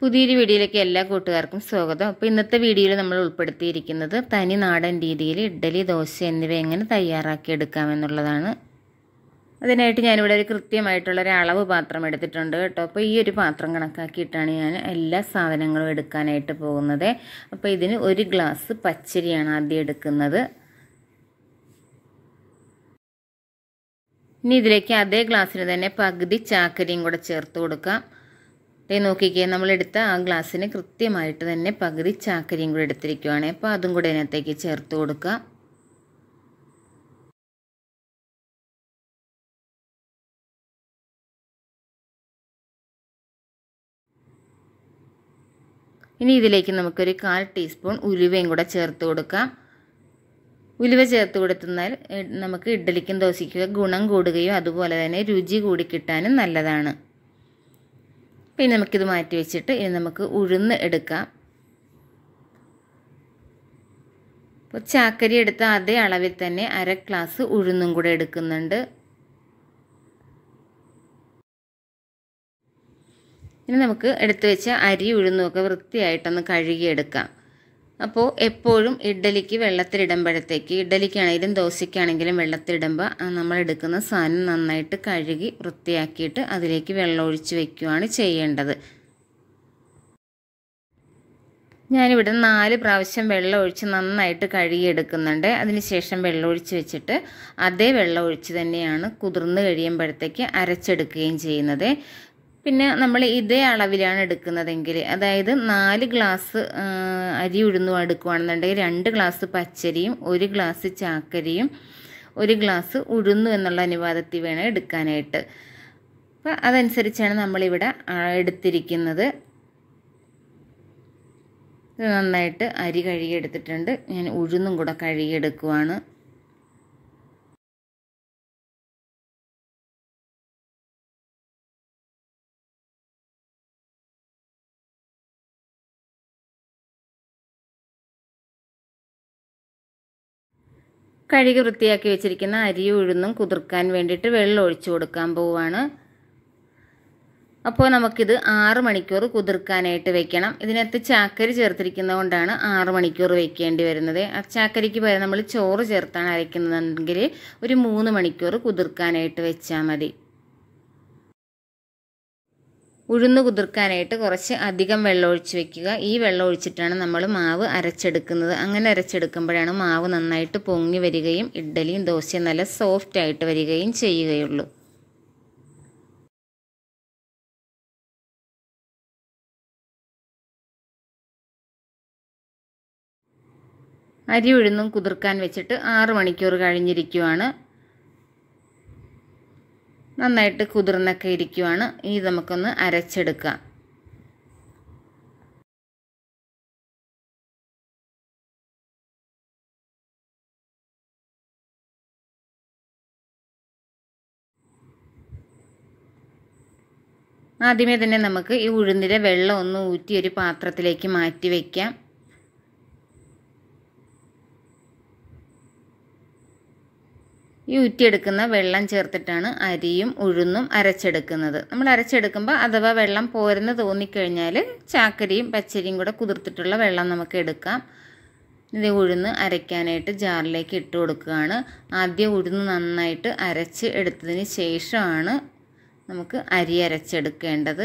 പുതിയൊരു വീഡിയോയിലേക്ക് എല്ലാ കൂട്ടുകാർക്കും സ്വാഗതം അപ്പോൾ ഇന്നത്തെ വീഡിയോയിൽ നമ്മൾ ഉൾപ്പെടുത്തിയിരിക്കുന്നത് തനി നാടൻ രീതിയിൽ ഇഡ്ഡലി ദോശ എന്നിവ എങ്ങനെ തയ്യാറാക്കിയെടുക്കാമെന്നുള്ളതാണ് അതിനായിട്ട് ഞാനിവിടെ ഒരു കൃത്യമായിട്ടുള്ള ഒരു അളവ് പാത്രം എടുത്തിട്ടുണ്ട് കേട്ടോ അപ്പോൾ ഈ ഒരു പാത്രം കണക്കാക്കിയിട്ടാണ് ഞാൻ എല്ലാ സാധനങ്ങളും എടുക്കാനായിട്ട് പോകുന്നത് അപ്പോൾ ഇതിന് ഒരു ഗ്ലാസ് പച്ചരിയാണ് ആദ്യം എടുക്കുന്നത് ഇനി ഇതിലേക്ക് അതേ ഗ്ലാസ്സിന് തന്നെ പകുതി ചാക്കരിയും കൂടെ ചേർത്ത് കൊടുക്കാം ദേ നോക്കിക്കേ നമ്മളെടുത്ത ആ ഗ്ലാസ്സിന് കൃത്യമായിട്ട് തന്നെ പകുതി ചാക്കരിയും കൂടെ എടുത്തിരിക്കുവാണ് അപ്പോൾ അതും കൂടെ അതിനകത്തേക്ക് ചേർത്ത് കൊടുക്കുക ഇനി ഇതിലേക്ക് നമുക്കൊരു കാൽ ടീസ്പൂൺ ഉലുവയും കൂടെ ചേർത്ത് കൊടുക്കാം ഉലുവ ചേർത്ത് കൊടുത്തുന്നാൽ നമുക്ക് ഇഡ്ഡലിക്കും ദോശയ്ക്കും ഗുണം കൂടുകയോ അതുപോലെ തന്നെ രുചി കൂടി കിട്ടാനും നല്ലതാണ് പിന്നെ നമുക്കിത് മാറ്റി വെച്ചിട്ട് ഇനി നമുക്ക് ഉഴുന്ന് എടുക്കാം അപ്പോൾ ചാക്കരി എടുത്ത അതേ അളവിൽ തന്നെ അര ഗ്ലാസ് ഉഴുന്നും കൂടെ എടുക്കുന്നുണ്ട് ഇനി നമുക്ക് എടുത്തു വെച്ച അരി ഉഴുന്നുമൊക്കെ വൃത്തിയായിട്ടൊന്ന് കഴുകിയെടുക്കാം അപ്പോൾ എപ്പോഴും ഇഡ്ഡലിക്ക് വെള്ളത്തിലിടുമ്പോഴത്തേക്ക് ഇഡ്ഡലിക്കാണെങ്കിലും ദോശയ്ക്കാണെങ്കിലും വെള്ളത്തിലിടുമ്പോൾ നമ്മൾ എടുക്കുന്ന സാധനം നന്നായിട്ട് കഴുകി വൃത്തിയാക്കിയിട്ട് അതിലേക്ക് വെള്ളം ഒഴിച്ച് വെക്കുകയാണ് ചെയ്യേണ്ടത് ഞാനിവിടെ നാല് പ്രാവശ്യം വെള്ളം ഒഴിച്ച് നന്നായിട്ട് കഴുകിയെടുക്കുന്നുണ്ട് അതിനുശേഷം വെള്ളം ഒഴിച്ച് വെച്ചിട്ട് അതേ വെള്ളം ഒഴിച്ച് തന്നെയാണ് കുതിർന്ന് കഴിയുമ്പോഴത്തേക്ക് അരച്ചെടുക്കുകയും ചെയ്യുന്നത് പിന്നെ നമ്മൾ ഇതേ അളവിലാണ് എടുക്കുന്നതെങ്കിൽ അതായത് നാല് ഗ്ലാസ് അരി ഉഴുന്നും എടുക്കുകയാണെന്നുണ്ടെങ്കിൽ രണ്ട് ഗ്ലാസ് പച്ചരിയും ഒരു ഗ്ലാസ് ചാക്കരിയും ഒരു ഗ്ലാസ് ഉഴുന്നു എന്നുള്ള അനുപാതത്തിൽ വേണം എടുക്കാനായിട്ട് അപ്പം അതനുസരിച്ചാണ് നമ്മളിവിടെ എടുത്തിരിക്കുന്നത് ഇത് നന്നായിട്ട് അരി കഴുകിയെടുത്തിട്ടുണ്ട് ഞാൻ ഉഴുന്നും കൂടെ കഴുകിയെടുക്കുവാണ് കഴുകി വൃത്തിയാക്കി വെച്ചിരിക്കുന്ന അരി ഉഴുന്നും കുതിർക്കാൻ വേണ്ടിയിട്ട് വെള്ളം ഒഴിച്ചു കൊടുക്കാൻ പോവുകയാണ് അപ്പോൾ നമുക്കിത് ആറ് മണിക്കൂർ കുതിർക്കാനായിട്ട് വെക്കണം ഇതിനകത്ത് ചാക്കരി ചേർത്തിരിക്കുന്നത് കൊണ്ടാണ് ആറ് മണിക്കൂർ വെക്കേണ്ടി വരുന്നത് ആ ചാക്കരിക്ക് പകരം നമ്മൾ ചോറ് ചേർത്താണ് അരയ്ക്കുന്നതെങ്കിൽ ഒരു മൂന്ന് മണിക്കൂർ കുതിർക്കാനായിട്ട് വെച്ചാൽ മതി ഉഴുന്ന് കുതിർക്കാനായിട്ട് കുറച്ച് അധികം വെള്ളം ഒഴിച്ച് വെക്കുക ഈ വെള്ളം ഒഴിച്ചിട്ടാണ് നമ്മൾ മാവ് അരച്ചെടുക്കുന്നത് അങ്ങനെ അരച്ചെടുക്കുമ്പോഴാണ് മാവ് നന്നായിട്ട് പൊങ്ങി വരികയും ഇഡ്ഡലിയും ദോശയും നല്ല സോഫ്റ്റ് ആയിട്ട് വരികയും ചെയ്യുകയുള്ളൂ അരി ഉഴുന്നും കുതിർക്കാൻ വെച്ചിട്ട് ആറ് മണിക്കൂർ കഴിഞ്ഞിരിക്കുവാണ് നന്നായിട്ട് കുതിർന്നൊക്കെ ഇരിക്കുവാണ് ഇത് നമുക്കൊന്ന് അരച്ചെടുക്കാം ആദ്യമേ തന്നെ നമുക്ക് ഈ ഉഴുന്നിലെ വെള്ളം ഒന്ന് ഊറ്റി ഒരു പാത്രത്തിലേക്ക് മാറ്റി വയ്ക്കാം ഈ ഊറ്റിയെടുക്കുന്ന വെള്ളം ചേർത്തിട്ടാണ് അരിയും ഉഴുന്നും അരച്ചെടുക്കുന്നത് നമ്മൾ അരച്ചെടുക്കുമ്പോൾ അഥവാ വെള്ളം പോരെന്ന് തോന്നിക്കഴിഞ്ഞാൽ ചാക്കരിയും പച്ചരിയും കൂടെ കുതിർത്തിട്ടുള്ള വെള്ളം നമുക്ക് എടുക്കാം ഇത് ഉഴുന്ന് അരയ്ക്കാനായിട്ട് ജാറിലേക്ക് ഇട്ട് കൊടുക്കുകയാണ് ആദ്യം ഉഴുന്ന് നന്നായിട്ട് അരച്ച് എടുത്തതിന് ശേഷമാണ് നമുക്ക് അരി അരച്ചെടുക്കേണ്ടത്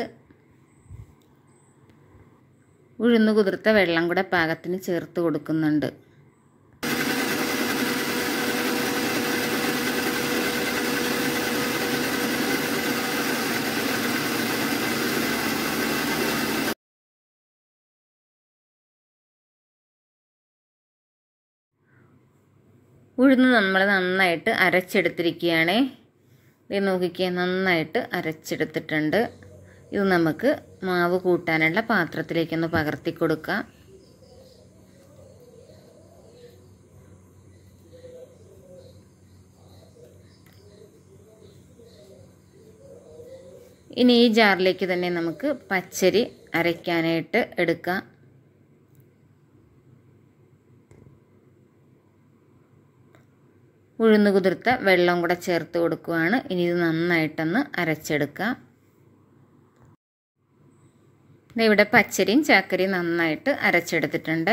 ഉഴുന്ന് കുതിർത്ത വെള്ളം കൂടെ പാകത്തിന് ചേർത്ത് കൊടുക്കുന്നുണ്ട് ഉഴുന്ന് നമ്മൾ നന്നായിട്ട് അരച്ചെടുത്തിരിക്കുകയാണ് ഇത് നോക്കിക്കുക നന്നായിട്ട് അരച്ചെടുത്തിട്ടുണ്ട് ഇത് നമുക്ക് മാവ് കൂട്ടാനുള്ള പാത്രത്തിലേക്കൊന്ന് പകർത്തി കൊടുക്കാം ഇനി ഈ ജാറിലേക്ക് തന്നെ നമുക്ക് പച്ചരി അരയ്ക്കാനായിട്ട് എടുക്കാം ഉഴുന്ന് കുതിർത്ത വെള്ളം കൂടെ ചേർത്ത് കൊടുക്കുകയാണ് ഇനി ഇത് നന്നായിട്ടൊന്ന് അരച്ചെടുക്കാം ദേ ഇവിടെ പച്ചരിയും ചാക്കരിയും നന്നായിട്ട് അരച്ചെടുത്തിട്ടുണ്ട്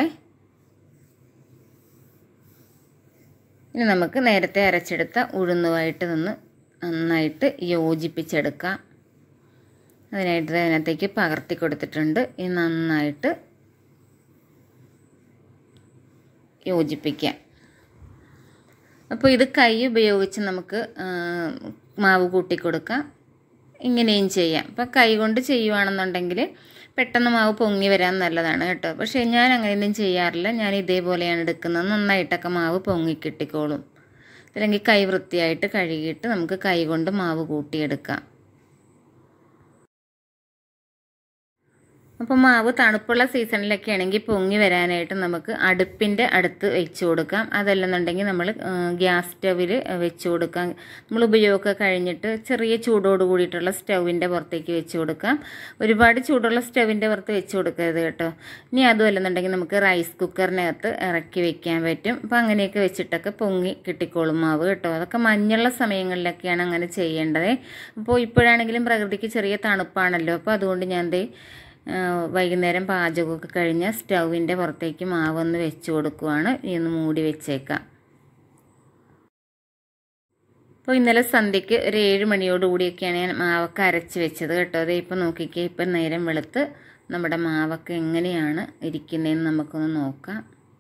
ഇനി നമുക്ക് നേരത്തെ അരച്ചെടുത്ത ഉഴുന്നുമായിട്ട് നിന്ന് നന്നായിട്ട് യോജിപ്പിച്ചെടുക്കാം അതിനായിട്ട് അതിനകത്തേക്ക് പകർത്തി കൊടുത്തിട്ടുണ്ട് ഇനി നന്നായിട്ട് യോജിപ്പിക്കാം അപ്പോൾ ഇത് കൈ ഉപയോഗിച്ച് നമുക്ക് മാവ് കൂട്ടി കൊടുക്കാം ഇങ്ങനെയും ചെയ്യാം അപ്പോൾ കൈ കൊണ്ട് ചെയ്യുവാണെന്നുണ്ടെങ്കിൽ പെട്ടെന്ന് മാവ് പൊങ്ങി വരാൻ നല്ലതാണ് കേട്ടോ പക്ഷേ ഞാൻ അങ്ങനെയൊന്നും ചെയ്യാറില്ല ഞാൻ ഇതേപോലെയാണ് എടുക്കുന്നത് നന്നായിട്ടൊക്കെ മാവ് പൊങ്ങി കിട്ടിക്കോളും അല്ലെങ്കിൽ കൈ വൃത്തിയായിട്ട് കഴുകിയിട്ട് നമുക്ക് കൈ കൊണ്ട് മാവ് കൂട്ടിയെടുക്കാം അപ്പോൾ മാവ് തണുപ്പുള്ള സീസണിലൊക്കെ ആണെങ്കിൽ പൊങ്ങി വരാനായിട്ട് നമുക്ക് അടുപ്പിൻ്റെ അടുത്ത് വെച്ച് കൊടുക്കാം അതല്ലെന്നുണ്ടെങ്കിൽ നമ്മൾ ഗ്യാസ് സ്റ്റവിൽ വെച്ച് കൊടുക്കാം നമ്മൾ ഉപയോഗമൊക്കെ കഴിഞ്ഞിട്ട് ചെറിയ ചൂടോട് കൂടിയിട്ടുള്ള സ്റ്റൗവിൻ്റെ പുറത്തേക്ക് വെച്ച് കൊടുക്കാം ഒരുപാട് ചൂടുള്ള സ്റ്റവിൻ്റെ പുറത്ത് വെച്ച് കൊടുക്കരുത് കേട്ടോ ഇനി അതും അല്ലെന്നുണ്ടെങ്കിൽ നമുക്ക് റൈസ് കുക്കറിനകത്ത് ഇറക്കി വെക്കാൻ പറ്റും അപ്പോൾ അങ്ങനെയൊക്കെ വെച്ചിട്ടൊക്കെ പൊങ്ങി കിട്ടിക്കോളും മാവ് കേട്ടോ അതൊക്കെ മഞ്ഞുള്ള സമയങ്ങളിലൊക്കെയാണ് അങ്ങനെ ചെയ്യേണ്ടത് അപ്പോൾ ഇപ്പോഴാണെങ്കിലും പ്രകൃതിക്ക് ചെറിയ തണുപ്പാണല്ലോ അപ്പോൾ അതുകൊണ്ട് ഞാൻ ദേ വൈകുന്നേരം പാചകമൊക്കെ കഴിഞ്ഞ് സ്റ്റൗവിൻ്റെ പുറത്തേക്ക് മാവൊന്ന് വെച്ച് കൊടുക്കുവാണ് ഇന്ന് മൂടി വെച്ചേക്കാം അപ്പോൾ ഇന്നലെ സന്ധ്യയ്ക്ക് ഒരു ഏഴ് മണിയോട് കൂടിയൊക്കെയാണ് ഞാൻ മാവൊക്കെ അരച്ച് വെച്ചത് കേട്ടോ അതേ ഇപ്പം നോക്കിക്കേ ഇപ്പം നേരം വെളുത്ത് നമ്മുടെ മാവൊക്കെ എങ്ങനെയാണ് ഇരിക്കുന്നതെന്ന് നമുക്കൊന്ന് നോക്കാം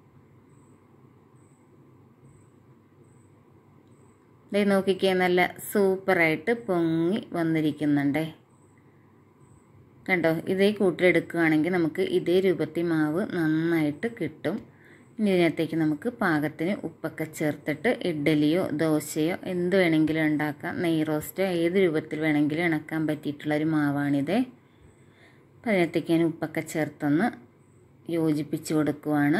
ദേ നോക്കിക്കേ നല്ല സൂപ്പറായിട്ട് പൊങ്ങി വന്നിരിക്കുന്നുണ്ടേ കണ്ടോ ഇതേ കൂട്ടിലെടുക്കുകയാണെങ്കിൽ നമുക്ക് ഇതേ രൂപത്തിൽ മാവ് നന്നായിട്ട് കിട്ടും ഇനി ഇതിനകത്തേക്ക് നമുക്ക് പാകത്തിന് ഉപ്പൊക്കെ ചേർത്തിട്ട് ഇഡ്ഡലിയോ ദോശയോ എന്ത് വേണമെങ്കിലും ഉണ്ടാക്കാം നെയ് റോസ്റ്റോ ഏത് രൂപത്തിൽ വേണമെങ്കിലും ഇണക്കാൻ പറ്റിയിട്ടുള്ളൊരു മാവാണിത് അപ്പം അതിനകത്തേക്ക് ഞാൻ ഉപ്പൊക്കെ ചേർത്തൊന്ന് യോജിപ്പിച്ച് കൊടുക്കുവാണ്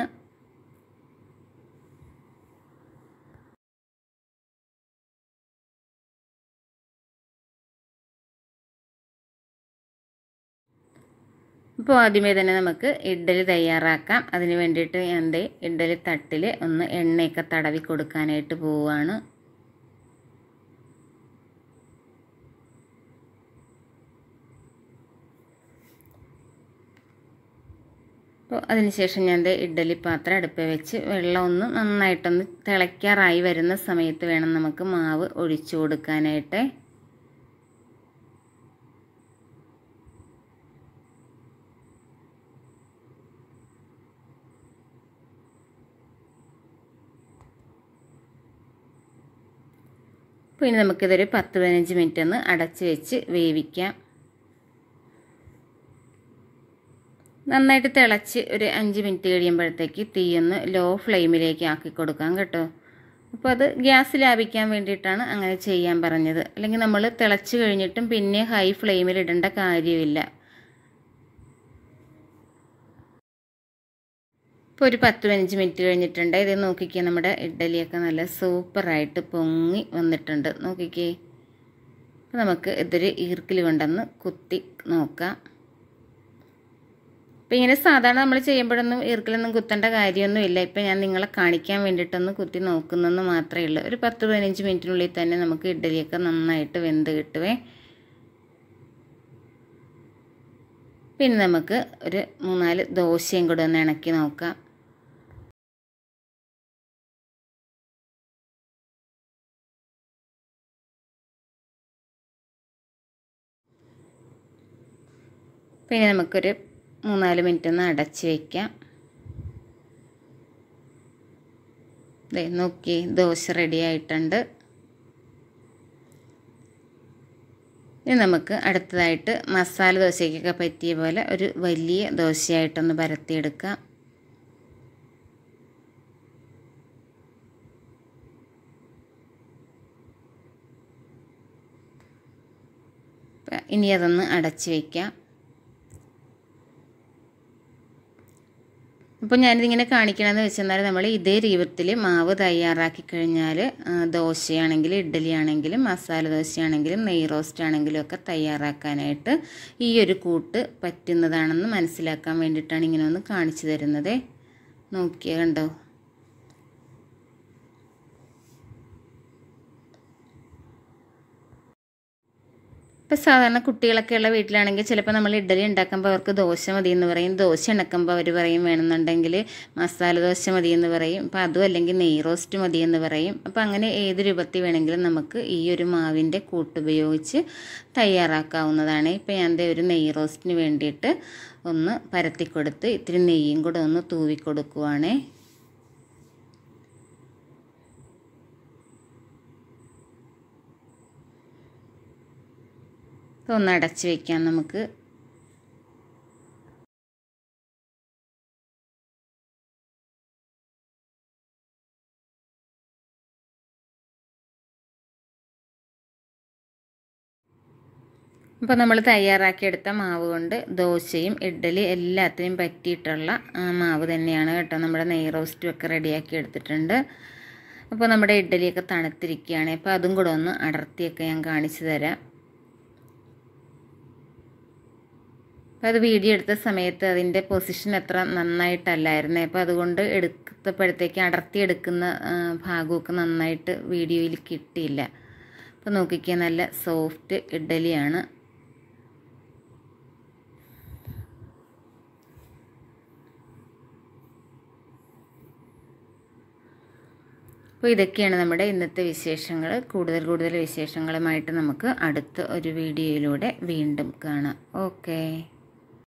ഇപ്പോൾ ആദ്യമേ തന്നെ നമുക്ക് ഇഡ്ഡലി തയ്യാറാക്കാം അതിന് വേണ്ടിയിട്ട് ഞാൻ ദേ ഇഡ്ഡലി തട്ടിൽ ഒന്ന് എണ്ണയൊക്കെ തടവി കൊടുക്കാനായിട്ട് പോവുകയാണ് അപ്പോൾ അതിനുശേഷം ഞാൻ ദേ ഇഡ്ഡലി പാത്രം അടുപ്പിൽ വെച്ച് വെള്ളം ഒന്ന് നന്നായിട്ടൊന്ന് തിളയ്ക്കാറായി വരുന്ന സമയത്ത് വേണം നമുക്ക് മാവ് ഒഴിച്ചു കൊടുക്കാനായിട്ട് അപ്പോൾ ഇനി നമുക്കിതൊരു പത്ത് പതിനഞ്ച് മിനിറ്റ് ഒന്ന് അടച്ച് വെച്ച് വേവിക്കാം നന്നായിട്ട് തിളച്ച് ഒരു അഞ്ച് മിനിറ്റ് കഴിയുമ്പോഴത്തേക്ക് തീയൊന്ന് ലോ ഫ്ലെയിമിലേക്ക് ആക്കി കൊടുക്കാം കേട്ടോ അപ്പോൾ അത് ഗ്യാസ് ലാഭിക്കാൻ വേണ്ടിയിട്ടാണ് അങ്ങനെ ചെയ്യാൻ പറഞ്ഞത് അല്ലെങ്കിൽ നമ്മൾ തിളച്ച് കഴിഞ്ഞിട്ടും പിന്നെ ഹൈ ഫ്ലെയിമിൽ ഇടേണ്ട കാര്യമില്ല ഇപ്പോൾ ഒരു പത്ത് പതിനഞ്ച് മിനിറ്റ് കഴിഞ്ഞിട്ടുണ്ട് ഇത് നോക്കിക്കേ നമ്മുടെ ഇഡ്ഡലിയൊക്കെ നല്ല സൂപ്പറായിട്ട് പൊങ്ങി വന്നിട്ടുണ്ട് നോക്കിക്കേ അപ്പോൾ നമുക്ക് ഇതൊരു ഈർക്കിൽ കൊണ്ടൊന്ന് കുത്തി നോക്കാം അപ്പോൾ ഇങ്ങനെ സാധാരണ നമ്മൾ ചെയ്യുമ്പോഴൊന്നും ഈർക്കിലൊന്നും കുത്തേണ്ട കാര്യമൊന്നുമില്ല ഇപ്പോൾ ഞാൻ നിങ്ങളെ കാണിക്കാൻ വേണ്ടിയിട്ടൊന്ന് കുത്തി നോക്കുന്നെന്ന് മാത്രമേ ഉള്ളൂ ഒരു പത്ത് പതിനഞ്ച് മിനിറ്റിനുള്ളിൽ തന്നെ നമുക്ക് ഇഡ്ഡലിയൊക്കെ നന്നായിട്ട് വെന്ത് കിട്ടുവേ പിന്നെ നമുക്ക് ഒരു മൂന്നാല് ദോശയും കൂടെ ഒന്ന് ഇണക്കി നോക്കാം പിന്നെ നമുക്കൊരു മൂന്നാല് മിനിറ്റ് ഒന്ന് അടച്ച് വയ്ക്കാം ദേ നോക്കി ദോശ റെഡി ആയിട്ടുണ്ട് ഇനി നമുക്ക് അടുത്തതായിട്ട് മസാല ദോശയ്ക്കൊക്കെ പറ്റിയ പോലെ ഒരു വലിയ ദോശയായിട്ടൊന്ന് പരത്തിയെടുക്കാം ഇനി അതൊന്ന് അടച്ച് വയ്ക്കാം അപ്പോൾ ഞാനിതിങ്ങനെ കാണിക്കണമെന്ന് വെച്ചെന്നാൽ നമ്മൾ ഇതേ രൂപത്തിൽ മാവ് തയ്യാറാക്കി കഴിഞ്ഞാൽ ദോശയാണെങ്കിലും ഇഡ്ഡലി ആണെങ്കിലും മസാല ദോശയാണെങ്കിലും നെയ് റോസ്റ്റ് ആണെങ്കിലും ഒക്കെ തയ്യാറാക്കാനായിട്ട് ഈ ഒരു കൂട്ട് പറ്റുന്നതാണെന്ന് മനസ്സിലാക്കാൻ വേണ്ടിയിട്ടാണ് ഇങ്ങനെ ഒന്ന് കാണിച്ചു തരുന്നത് നോക്കിയാൽ കണ്ടോ ഇപ്പോൾ സാധാരണ കുട്ടികളൊക്കെ ഉള്ള വീട്ടിലാണെങ്കിൽ ചിലപ്പോൾ നമ്മൾ ഇഡ്ഡലി ഉണ്ടാക്കുമ്പോൾ അവർക്ക് ദോശ മതി എന്ന് പറയും ദോശ ഉണ്ടാക്കുമ്പോൾ അവർ പറയും വേണമെന്നുണ്ടെങ്കിൽ മസാല ദോശ മതി എന്ന് പറയും അപ്പോൾ അതും അല്ലെങ്കിൽ നെയ് റോസ്റ്റ് മതി എന്ന് പറയും അപ്പോൾ അങ്ങനെ ഏത് രൂപത്തിൽ വേണമെങ്കിലും നമുക്ക് ഈ ഒരു മാവിൻ്റെ കൂട്ടുപയോഗിച്ച് തയ്യാറാക്കാവുന്നതാണ് ഇപ്പോൾ ഞാൻ ദേ ഒരു നെയ് റോസ്റ്റിന് വേണ്ടിയിട്ട് ഒന്ന് പരത്തി കൊടുത്ത് ഇത്തിരി നെയ്യും കൂടെ ഒന്ന് തൂവി കൊടുക്കുവാണേ ഒന്ന് അടച്ച് വയ്ക്കാം നമുക്ക് അപ്പോൾ നമ്മൾ തയ്യാറാക്കിയെടുത്ത മാവ് കൊണ്ട് ദോശയും ഇഡ്ഡലി എല്ലാത്തിനും പറ്റിയിട്ടുള്ള മാവ് തന്നെയാണ് കേട്ടോ നമ്മുടെ നെയ് റോസ്റ്റും ഒക്കെ റെഡിയാക്കി എടുത്തിട്ടുണ്ട് അപ്പോൾ നമ്മുടെ ഇഡ്ഡലിയൊക്കെ തണുത്തിരിക്കുകയാണ് അപ്പോൾ അതും കൂടെ ഒന്ന് അടർത്തിയൊക്കെ ഞാൻ കാണിച്ചു തരാം അപ്പോൾ അത് വീഡിയോ എടുത്ത സമയത്ത് അതിൻ്റെ പൊസിഷൻ അത്ര നന്നായിട്ടല്ലായിരുന്നേ അപ്പോൾ അതുകൊണ്ട് എടുത്തപ്പോഴത്തേക്ക് അടർത്തിയെടുക്കുന്ന ഭാഗമൊക്കെ നന്നായിട്ട് വീഡിയോയിൽ കിട്ടിയില്ല അപ്പോൾ നോക്കിക്കുക നല്ല സോഫ്റ്റ് ഇഡ്ഡലിയാണ് അപ്പോൾ ഇതൊക്കെയാണ് നമ്മുടെ ഇന്നത്തെ വിശേഷങ്ങൾ കൂടുതൽ കൂടുതൽ വിശേഷങ്ങളുമായിട്ട് നമുക്ക് അടുത്ത ഒരു വീഡിയോയിലൂടെ വീണ്ടും കാണാം ഓക്കേ